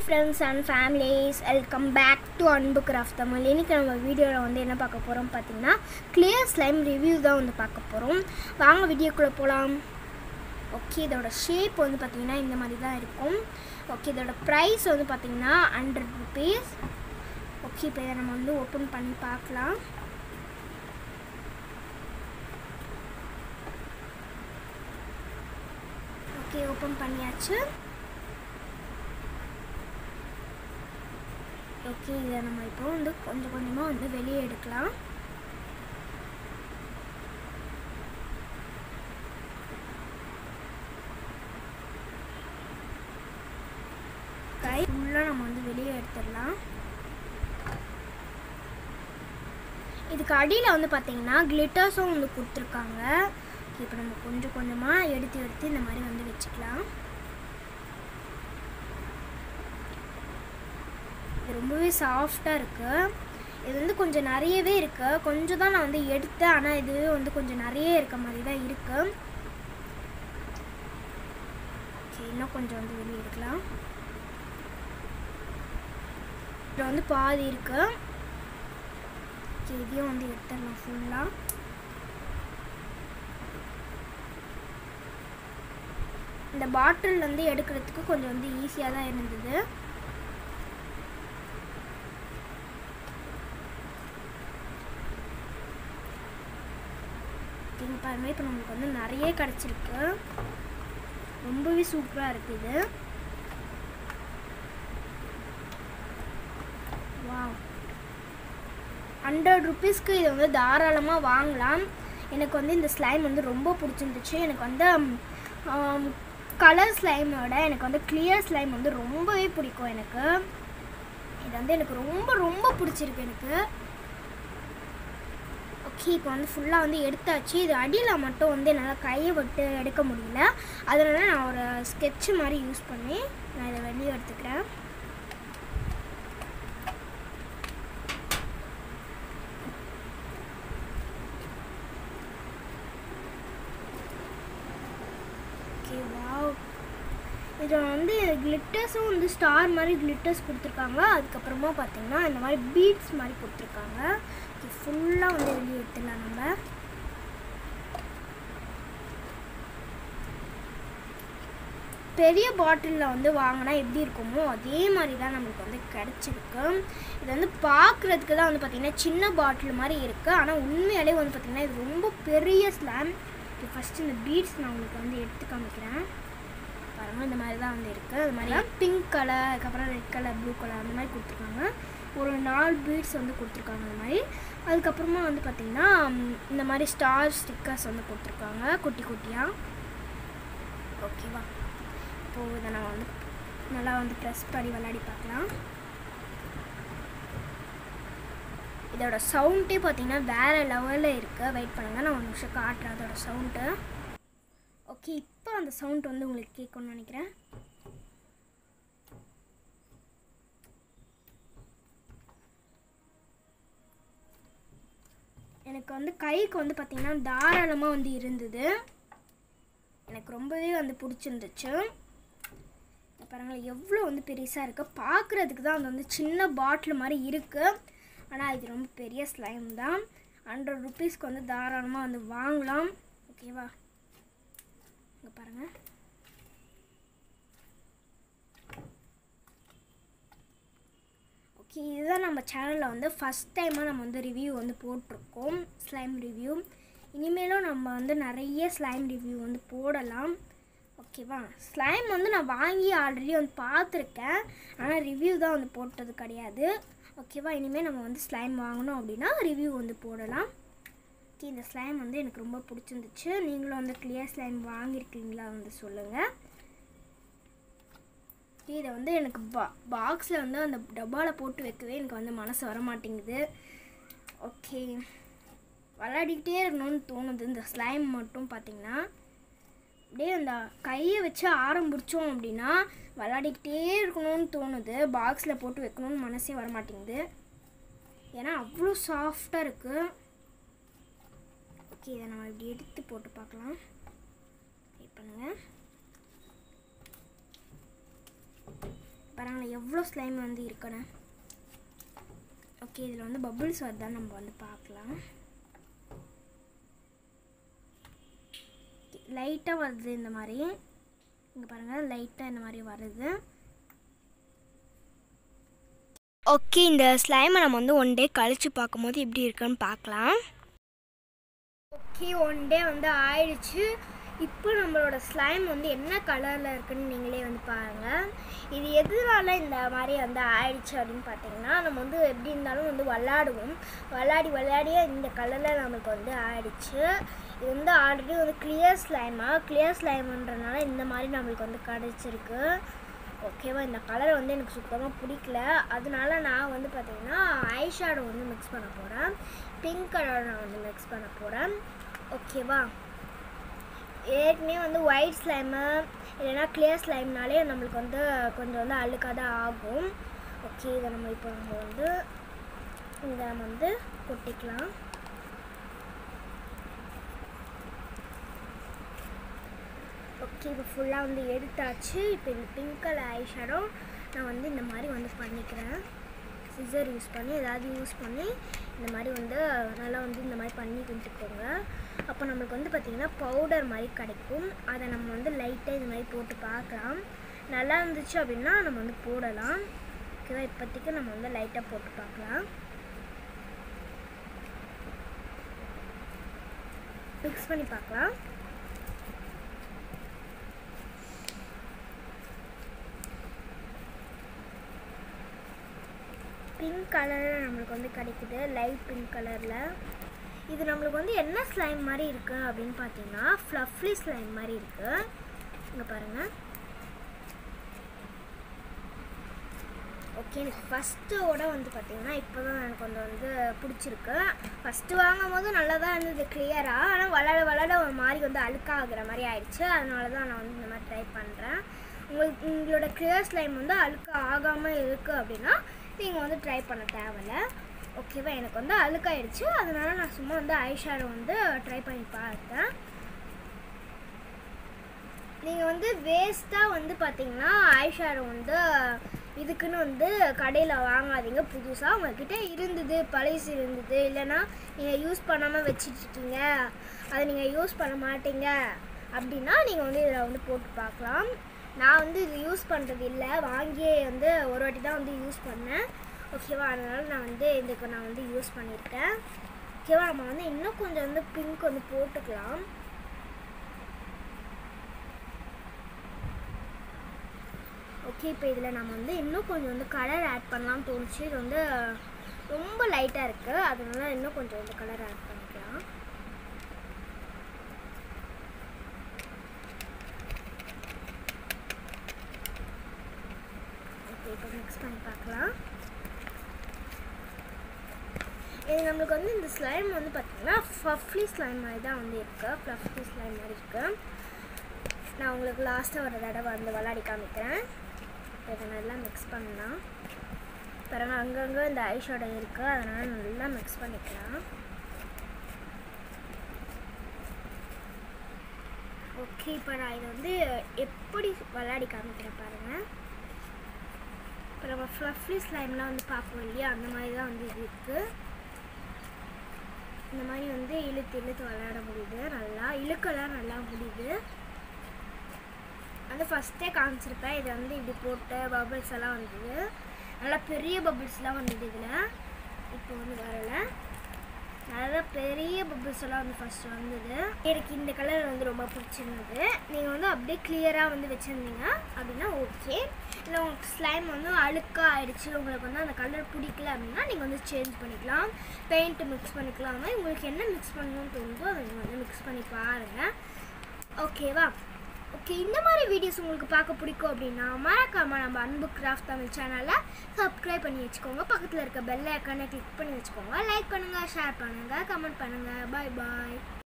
friends and families welcome back to Anbu craft Tamil இன்றைக்கி நம்ம வீடியோவில் வந்து என்ன பார்க்க போகிறோம் பார்த்தீங்கன்னா கிளியர் ஸ்லைம் ரிவ்யூ தான் வந்து பார்க்க போகிறோம் வாங்க வீடியோக்குள்ளே போகலாம் ஓகே இதோட ஷேப் வந்து பார்த்திங்கன்னா இந்த மாதிரி தான் இருக்கும் ஓகே இதோட ப்ரைஸ் வந்து பார்த்திங்கன்னா ஹண்ட்ரட் ருபீஸ் ஓகே இப்போ இதை நம்ம வந்து ஓப்பன் பண்ணி பார்க்கலாம் ஓகே ஓப்பன் பண்ணியாச்சு ஓகே இதை நம்ம இப்போ வந்து கொஞ்சம் கொஞ்சமாக வந்து வெளியே எடுக்கலாம் கை ஃபுல்லாக நம்ம வந்து வெளியே எடுத்துடலாம் இதுக்கு அடியில் வந்து பார்த்தீங்கன்னா கிளிட்டர்ஸும் வந்து கொடுத்துருக்காங்க இப்போ நம்ம கொஞ்சம் கொஞ்சமாக எடுத்து எடுத்து இந்த மாதிரி வந்து வச்சுக்கலாம் இது ரொம்பவே சாஃப்டாக இருக்குது இது வந்து கொஞ்சம் நிறையவே இருக்குது கொஞ்சம் தான் நான் வந்து எடுத்தேன் ஆனால் இது வந்து கொஞ்சம் நிறைய இருக்க மாதிரி தான் இருக்குது ஓகே இன்னும் கொஞ்சம் வந்து வெளியே எடுக்கலாம் இதில் வந்து பாதி இருக்கு ஓகே இதையும் வந்து எடுத்துடலாம் ஃபுல்லாக இந்த பாட்டில் வந்து எடுக்கிறதுக்கு கொஞ்சம் வந்து ஈஸியாக தான் இருந்தது ஓகேங்க பாருங்க இப்போ நமக்கு வந்து நிறைய கிடச்சிருக்கு ரொம்பவே சூப்பராக இருக்குது இது வாவ் ஹண்ட்ரட் ருபீஸ்க்கு இதை வந்து தாராளமாக வாங்கலாம் எனக்கு வந்து இந்த ஸ்லைம் வந்து ரொம்ப பிடிச்சிருந்துச்சு எனக்கு வந்து கலர் ஸ்லைமோட எனக்கு வந்து கிளியர் ஸ்லைம் வந்து ரொம்பவே பிடிக்கும் எனக்கு இது வந்து எனக்கு ரொம்ப ரொம்ப பிடிச்சிருக்கு எனக்கு ஓகே இப்போ வந்து ஃபுல்லாக வந்து எடுத்தாச்சு இது அடியில் மட்டும் வந்து என்னால் கையை விட்டு எடுக்க முடியல அதனால நான் ஒரு ஸ்கெட்சு மாதிரி யூஸ் பண்ணி நான் இதை வெளியே எடுத்துக்கிறேன் ஓகே வாவ் இதில் வந்து கிளிட்டர்ஸும் வந்து ஸ்டார் மாதிரி கிளிட்டர்ஸ் கொடுத்துருக்காங்க அதுக்கப்புறமா பார்த்தீங்கன்னா இந்த மாதிரி பீட்ஸ் மாதிரி கொடுத்துருக்காங்க ஃபுல்லாக வந்து வெளியே எடுத்துடலாம் நம்ம பெரிய பாட்டிலில் வந்து வாங்கினா எப்படி இருக்குமோ அதே மாதிரி தான் நம்மளுக்கு வந்து கிடச்சிருக்கு இது வந்து பார்க்குறதுக்கு தான் வந்து பார்த்திங்கன்னா சின்ன பாட்டில் மாதிரி இருக்குது ஆனால் உண்மையாலே வந்து பார்த்திங்கன்னா இது ரொம்ப பெரிய ஸ்லாம் இது ஃபஸ்ட்டு இந்த பீட்ஸ் நான் உங்களுக்கு வந்து எடுத்து காமிக்கிறேன் பாருங்கள் இந்த மாதிரி தான் வந்து இருக்குது அது மாதிரி பிங்க் கலர் அதுக்கப்புறம் ரெட் கலர் ப்ளூ கலர் அந்த மாதிரி கொடுத்துருக்காங்க ஒரு நாலு பீட்ஸ் வந்து கொடுத்துருக்காங்க அந்த மாதிரி அதுக்கப்புறமா வந்து பார்த்திங்கன்னா இந்த மாதிரி ஸ்டார் ஸ்டிக்கர்ஸ் வந்து கொடுத்துருக்காங்க குட்டி குட்டியாக ஓகேவா இப்போது இதை நான் வந்து நல்லா வந்து ப்ரெஸ் பண்ணி விளையாடி பார்க்கலாம் இதோட சவுண்டே பார்த்தீங்கன்னா வேறு லெவலில் இருக்குது வெயிட் பண்ணுங்கள் நான் ஒரு நிமிஷம் காட்டுறேன் அதோட சவுண்டு ஓகே இப்போ அந்த சவுண்ட் வந்து உங்களுக்கு கேட்கணும்னு நினைக்கிறேன் எனக்கு வந்து கைக்கு வந்து பார்த்திங்கன்னா தாராளமாக வந்து இருந்தது எனக்கு ரொம்பவே வந்து பிடிச்சிருந்துச்சு பாருங்களேன் எவ்வளோ வந்து பெருசாக இருக்குது பார்க்குறதுக்கு தான் அது வந்து சின்ன பாட்டில் மாதிரி இருக்குது ஆனால் இது ரொம்ப பெரிய ஸ்லைம் தான் ஹண்ட்ரட் ருபீஸ்க்கு வந்து தாராளமாக வந்து வாங்கலாம் ஓகேவா இங்கே பாருங்கள் ஓகே இதுதான் நம்ம சேனலில் வந்து ஃபஸ்ட் டைமாக நம்ம வந்து ரிவ்யூ வந்து போட்டிருக்கோம் ஸ்லைம் ரிவ்யூ இனிமேலும் நம்ம வந்து நிறைய ஸ்லைம் ரிவ்யூ வந்து போடலாம் ஓகேவா ஸ்லைம் வந்து நான் வாங்கி ஆல்ரெடி வந்து பார்த்துருக்கேன் ஆனால் ரிவ்யூ தான் வந்து போட்டது கிடையாது ஓகேவா இனிமேல் நம்ம வந்து ஸ்லைம் வாங்கணும் அப்படின்னா ரிவ்யூ வந்து போடலாம் ஓகே இந்த ஸ்லைம் வந்து எனக்கு ரொம்ப பிடிச்சிருந்துச்சு நீங்களும் வந்து கிளியர் ஸ்லைம் வாங்கியிருக்கீங்களா வந்து சொல்லுங்கள் இதை வந்து எனக்கு பா பாக்ஸில் வந்து அந்த டப்பாவில் போட்டு வைக்கவே எனக்கு வந்து மனசு வர மாட்டேங்குது ஓகே விளையாடிக்கிட்டே இருக்கணும்னு தோணுது இந்த ஸ்லைம் மட்டும் பார்த்திங்கன்னா அப்படியே அந்த கையை வச்சு ஆரம்பிச்சோம் அப்படின்னா விளையாடிக்கிட்டே இருக்கணும்னு தோணுது பாக்ஸில் போட்டு வைக்கணும்னு மனசே வர மாட்டேங்குது ஏன்னா அவ்வளோ சாஃப்டாக இருக்குது ஓகே இதை நம்ம இப்படி எடுத்து போட்டு பார்க்கலாம் வெயிட் பண்ணுங்கள் பாருங்களேன் எவ்வளோ ஸ்லைம் வந்து இருக்குன்னு ஓகே இதில் வந்து பபுள்ஸ் வருதான்னு நம்ம வந்து பார்க்கலாம் லைட்டாக வருது இந்த மாதிரி இங்கே பாருங்கள் லைட்டாக இந்த மாதிரி வருது ஓகே இந்த ஸ்லைமை நம்ம வந்து ஒன் டே கழித்து பார்க்கும்போது எப்படி இருக்குன்னு பார்க்கலாம் ஓகே ஒன் டே வந்து ஆயிடுச்சு இப்போ நம்மளோட ஸ்லைம் வந்து என்ன கலரில் இருக்குன்னு நீங்களே வந்து பாருங்கள் இது எதனால இந்த மாதிரி வந்து ஆயிடுச்சு அப்படின்னு பார்த்தீங்கன்னா நம்ம வந்து எப்படி இருந்தாலும் வந்து விளாடுவோம் விளாடி விளையாடியே இந்த கலரில் நம்மளுக்கு வந்து ஆயிடுச்சு இது வந்து ஆல்ரெடி வந்து கிளியர் ஸ்லைமாக கிளியர் ஸ்லைம்ன்றனால இந்த மாதிரி நம்மளுக்கு வந்து கிடச்சிருக்கு ஓகேவா இந்த கலர் வந்து எனக்கு சுத்தமாக பிடிக்கல அதனால நான் வந்து பார்த்தீங்கன்னா ஐ ஷேடோ வந்து மிக்ஸ் பண்ண போகிறேன் பிங்க் கலர் நான் வந்து மிக்ஸ் பண்ண போகிறேன் ஓகேவா ஏற்கனவே வந்து ஒயிட் ஸ்லைமு இல்லைன்னா கிளியர் ஸ்லைம்னாலே நம்மளுக்கு வந்து கொஞ்சம் வந்து அழுக்காக தான் ஆகும் ஓகே இதை நம்ம இப்போ நம்ம வந்து இந்த நம்ம வந்து கொட்டிக்கலாம் ஓகே இப்போ ஃபுல்லாக வந்து எடுத்தாச்சு இப்போ இந்த பிங்க் கலர் ஐ ஷேடோ நான் வந்து இந்த மாதிரி வந்து பண்ணிக்கிறேன் சிசர் யூஸ் பண்ணி ஏதாவது யூஸ் பண்ணி இந்த மாதிரி வந்து நல்லா வந்து இந்த மாதிரி பண்ணி கொடுத்துக்கோங்க அப்போ நம்மளுக்கு வந்து பார்த்திங்கன்னா பவுடர் மாதிரி கிடைக்கும் அதை நம்ம வந்து லைட்டாக இந்த மாதிரி போட்டு பார்க்கலாம் நல்லா இருந்துச்சு அப்படின்னா நம்ம வந்து போடலாம் ஓகேவா இப்போதைக்கு நம்ம வந்து லைட்டாக போட்டு பார்க்கலாம் மிக்ஸ் பண்ணி பார்க்கலாம் பிங்க் கலரில் நம்மளுக்கு வந்து கிடைக்குது லைட் பிங்க் கலரில் இது நம்மளுக்கு வந்து என்ன ஸ்லைம் மாதிரி இருக்குது அப்படின்னு பார்த்தீங்கன்னா ஃப்ளஃப்லி ஸ்லைம் மாதிரி இருக்குது இங்கே பாருங்கள் ஓகே எனக்கு ஃபஸ்ட்டோட வந்து பார்த்தீங்கன்னா இப்போ தான் எனக்கு கொஞ்சம் வந்து பிடிச்சிருக்கு ஃபஸ்ட்டு வாங்கும் போது நல்லா தான் இருந்தது கிளியராக ஆனால் வளர வளர ஒரு மாதிரி வந்து அழுக்காகிற மாதிரி ஆயிடுச்சு அதனால தான் நான் வந்து இந்த மாதிரி ட்ரை பண்ணுறேன் உங்களுக்கு உங்களோட கிளியர் ஸ்லைம் வந்து அழுக்கு ஆகாமல் இருக்குது அப்படின்னா நீங்கள் வந்து ட்ரை பண்ண தேவையில்ல ஓகேவா எனக்கு வந்து அழுக்காயிடுச்சு அதனால நான் சும்மா வந்து ஐஷேடோ வந்து ட்ரை பண்ணி பார்த்தேன் நீங்கள் வந்து வேஸ்ட்டாக வந்து பார்த்தீங்கன்னா ஐஷேடோ வந்து இதுக்குன்னு வந்து கடையில் வாங்காதீங்க புதுசாக உங்ககிட்ட இருந்தது பழசு இருந்தது இல்லைன்னா நீங்கள் யூஸ் பண்ணாமல் வச்சிட்ருக்கீங்க அதை நீங்கள் யூஸ் பண்ண மாட்டீங்க அப்படின்னா நீங்கள் வந்து இதில் வந்து போட்டு பார்க்கலாம் நான் வந்து இது யூஸ் பண்ணுறது இல்லை வாங்கியே வந்து ஒரு வாட்டி தான் வந்து யூஸ் பண்ணேன் ஓகேவா அதனால் நான் வந்து இதுக்கு நான் வந்து யூஸ் பண்ணியிருக்கேன் ஓகேவா நம்ம வந்து இன்னும் கொஞ்சம் வந்து பிங்க் வந்து போட்டுக்கலாம் ஓகே இப்போ இதில் நம்ம வந்து இன்னும் கொஞ்சம் வந்து கலர் ஆட் பண்ணலாம்னு தோணுச்சு இது வந்து ரொம்ப லைட்டாக இருக்குது அதனால இன்னும் கொஞ்சம் வந்து கலர் ஆட் பண்ணிக்கலாம் ஓகே இப்போ மிக்ஸ் பண்ணி பார்க்கலாம் இது நம்மளுக்கு வந்து இந்த ஸ்லைம் வந்து பார்த்திங்கன்னா ஃப்ளஃப்லி ஸ்லைம் மாதிரி தான் வந்து இருக்குது ஃப்ளஃப்லி ஸ்லைம் மாதிரி இருக்குது நான் உங்களுக்கு லாஸ்ட்டாக ஒரு தடவை வந்து விளாடி காமிக்கிறேன் இதை நல்லா மிக்ஸ் பண்ணலாம் பிறகு அங்கங்கே இந்த ஐஷோட இருக்குது அதனால் நல்லா மிக்ஸ் பண்ணிக்கலாம் ஓகே இப்போ நான் இதை வந்து எப்படி விளையாடி காமிக்கிறேன் பாருங்கள் இப்போ நம்ம ஃப்ளஃப்லி ஸ்லைம்லாம் வந்து பார்ப்போம் இல்லையா அந்த மாதிரி தான் வந்து இது இருக்குது இந்த மாதிரி வந்து இழுத்து இழுத்து விளையாட முடியுது நல்லா இழுக்கெல்லாம் நல்லா முடியுது வந்து ஃபஸ்ட்டே காமிச்சிருப்பேன் இதை வந்து இப்படி போட்டு பபிள்ஸ் எல்லாம் வந்தது நல்லா பெரிய பபிள்ஸ்லாம் வந்தது இதில் இப்போ வந்து வரலை நல்லா பெரிய பபிள்ஸ் எல்லாம் வந்து ஃபஸ்ட்டு வந்தது எனக்கு இந்த கலர் வந்து ரொம்ப பிடிச்சிருந்தது நீங்கள் வந்து அப்படியே கிளியராக வந்து வச்சுருந்தீங்க அப்படின்னா ஓகே இல்லை உங்களுக்கு ஸ்லைம் வந்து அழுக்காக ஆயிடுச்சு உங்களுக்கு வந்து அந்த கலர் பிடிக்கல அப்படின்னா நீங்கள் வந்து சேஞ்ச் பண்ணிக்கலாம் பெயிண்ட்டு மிக்ஸ் பண்ணிக்கலாம் அந்த மாதிரி உங்களுக்கு என்ன மிக்ஸ் பண்ணணும்னு தோணுதோ அதை நீங்கள் வந்து மிக்ஸ் பண்ணி பாருங்கள் ஓகேவா ஓகே இந்த மாதிரி வீடியோஸ் உங்களுக்கு பார்க்க பிடிக்கும் அப்படின்னா மறக்காம நம்ம அன்பு கிராஃப்ட் தமிழ் சேனலை சப்ஸ்கிரைப் பண்ணி வச்சுக்கோங்க பக்கத்தில் இருக்க பெல் ஐக்கானை கிளிக் பண்ணி வச்சுக்கோங்க லைக் பண்ணுங்கள் ஷேர் பண்ணுங்கள் கமெண்ட் பண்ணுங்கள் பாய் பாய்